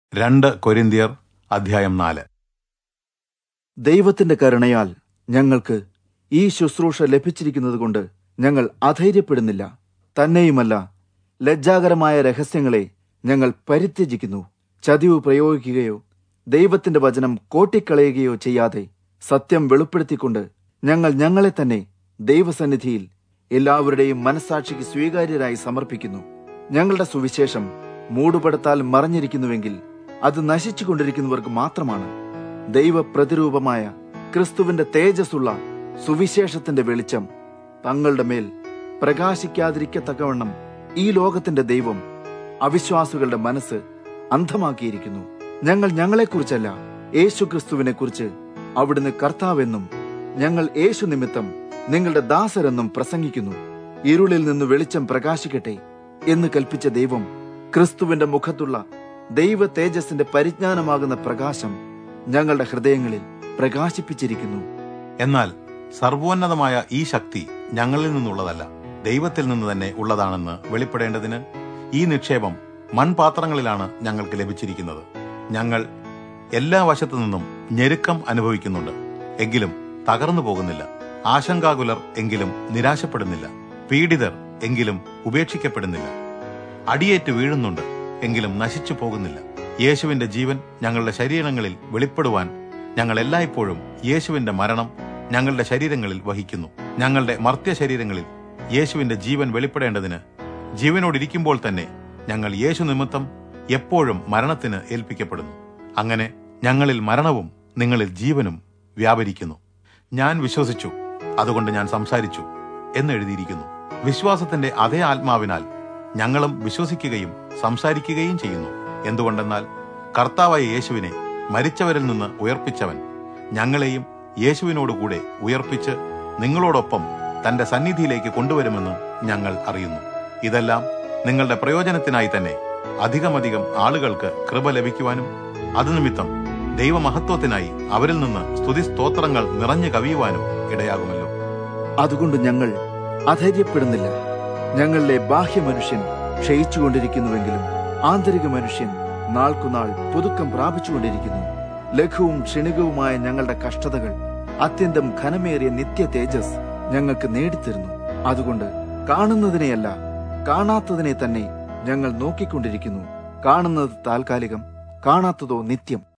രണ്ട് കൊരിന്തിയർ അധ്യായം നാല് ദൈവത്തിന്റെ കരുണയാൽ ഞങ്ങൾക്ക് ഈ ശുശ്രൂഷ ലഭിച്ചിരിക്കുന്നതുകൊണ്ട് ഞങ്ങൾ അധൈര്യപ്പെടുന്നില്ല തന്നെയുമല്ല ലജ്ജാകരമായ രഹസ്യങ്ങളെ ഞങ്ങൾ പരിത്യജിക്കുന്നു ചതിവ് പ്രയോഗിക്കുകയോ ദൈവത്തിന്റെ വചനം കോട്ടിക്കളയുകയോ ചെയ്യാതെ സത്യം വെളിപ്പെടുത്തിക്കൊണ്ട് ഞങ്ങൾ ഞങ്ങളെ തന്നെ ദൈവസന്നിധിയിൽ എല്ലാവരുടെയും മനസാക്ഷിക്ക് സ്വീകാര്യരായി സമർപ്പിക്കുന്നു ഞങ്ങളുടെ സുവിശേഷം മൂടുപടത്താൽ മറഞ്ഞിരിക്കുന്നുവെങ്കിൽ അത് നശിച്ചുകൊണ്ടിരിക്കുന്നവർക്ക് മാത്രമാണ് ദൈവ പ്രതിരൂപമായ ക്രിസ്തുവിന്റെ തേജസ്സുള്ള സുവിശേഷത്തിന്റെ വെളിച്ചം തങ്ങളുടെ മേൽ പ്രകാശിക്കാതിരിക്കത്തക്കവണ്ണം ഈ ലോകത്തിന്റെ ദൈവം അവിശ്വാസികളുടെ മനസ്സ് അന്ധമാക്കിയിരിക്കുന്നു ഞങ്ങൾ ഞങ്ങളെക്കുറിച്ചല്ല യേശു ക്രിസ്തുവിനെ കുറിച്ച് അവിടുന്ന് കർത്താവെന്നും ഞങ്ങൾ യേശു നിമിത്തം നിങ്ങളുടെ ദാസരെന്നും പ്രസംഗിക്കുന്നു ഇരുളിൽ നിന്ന് വെളിച്ചം പ്രകാശിക്കട്ടെ എന്ന് കൽപ്പിച്ച ദൈവം ക്രിസ്തുവിന്റെ മുഖത്തുള്ള ദൈവ തേജസ്സിന്റെ പരിജ്ഞാനമാകുന്ന പ്രകാശം ഞങ്ങളുടെ ഹൃദയങ്ങളിൽ പ്രകാശിപ്പിച്ചിരിക്കുന്നു എന്നാൽ സർവോന്നതമായ ഈ ശക്തി ഞങ്ങളിൽ നിന്നുള്ളതല്ല ദൈവത്തിൽ നിന്ന് തന്നെ ഉള്ളതാണെന്ന് വെളിപ്പെടേണ്ടതിന് ഈ നിക്ഷേപം മൺപാത്രങ്ങളിലാണ് ഞങ്ങൾക്ക് ലഭിച്ചിരിക്കുന്നത് ഞങ്ങൾ എല്ലാ വശത്തു നിന്നും ഞെരുക്കം അനുഭവിക്കുന്നുണ്ട് എങ്കിലും തകർന്നു പോകുന്നില്ല ആശങ്കാകുലർ എങ്കിലും നിരാശപ്പെടുന്നില്ല പീഡിതർ എങ്കിലും ഉപേക്ഷിക്കപ്പെടുന്നില്ല അടിയേറ്റ് വീഴുന്നുണ്ട് എങ്കിലും നശിച്ചു പോകുന്നില്ല യേശുവിന്റെ ജീവൻ ഞങ്ങളുടെ ശരീരങ്ങളിൽ വെളിപ്പെടുവാൻ ഞങ്ങൾ എല്ലായ്പ്പോഴും യേശുവിന്റെ മരണം ഞങ്ങളുടെ ശരീരങ്ങളിൽ വഹിക്കുന്നു ഞങ്ങളുടെ മർത്യ ശരീരങ്ങളിൽ യേശുവിന്റെ ജീവൻ വെളിപ്പെടേണ്ടതിന് ജീവനോടിരിക്കുമ്പോൾ തന്നെ ഞങ്ങൾ യേശു നിമിത്തം എപ്പോഴും മരണത്തിന് ഏൽപ്പിക്കപ്പെടുന്നു അങ്ങനെ ഞങ്ങളിൽ മരണവും നിങ്ങളിൽ ജീവനും വ്യാപരിക്കുന്നു ഞാൻ വിശ്വസിച്ചു അതുകൊണ്ട് ഞാൻ സംസാരിച്ചു എന്നെഴുതിയിരിക്കുന്നു വിശ്വാസത്തിന്റെ അതേ ആത്മാവിനാൽ ഞങ്ങളും വിശ്വസിക്കുകയും സംസാരിക്കുകയും ചെയ്യുന്നു എന്തുകൊണ്ടെന്നാൽ കർത്താവായ യേശുവിനെ മരിച്ചവരിൽ നിന്ന് ഉയർപ്പിച്ചവൻ ഞങ്ങളെയും യേശുവിനോടുകൂടെ ഉയർപ്പിച്ച് നിങ്ങളോടൊപ്പം തന്റെ സന്നിധിയിലേക്ക് കൊണ്ടുവരുമെന്ന് ഞങ്ങൾ അറിയുന്നു ഇതെല്ലാം നിങ്ങളുടെ പ്രയോജനത്തിനായി തന്നെ അധികമധികം ആളുകൾക്ക് കൃപ ലഭിക്കുവാനും അത് നിമിത്തം ദൈവമഹത്വത്തിനായി അവരിൽ നിന്ന് സ്തുതി സ്തോത്രങ്ങൾ നിറഞ്ഞു കവിയുവാനും ഇടയാകുമല്ലോ അതുകൊണ്ട് ഞങ്ങൾ അധൈര്യപ്പെടുന്നില്ല ഞങ്ങളിലെ ബാഹ്യ മനുഷ്യൻ ക്ഷയിച്ചുകൊണ്ടിരിക്കുന്നുവെങ്കിലും ആന്തരിക മനുഷ്യൻ നാൾക്കുനാൾ പുതുക്കം പ്രാപിച്ചുകൊണ്ടിരിക്കുന്നു ലഘുവും ക്ഷണികവുമായ ഞങ്ങളുടെ കഷ്ടതകൾ അത്യന്തം ഘനമേറിയ നിത്യ തേജസ് ഞങ്ങൾക്ക് നേടിത്തരുന്നു അതുകൊണ്ട് കാണുന്നതിനെയല്ല കാണാത്തതിനെ തന്നെ ഞങ്ങൾ നോക്കിക്കൊണ്ടിരിക്കുന്നു കാണുന്നത് താൽക്കാലികം കാണാത്തതോ നിത്യം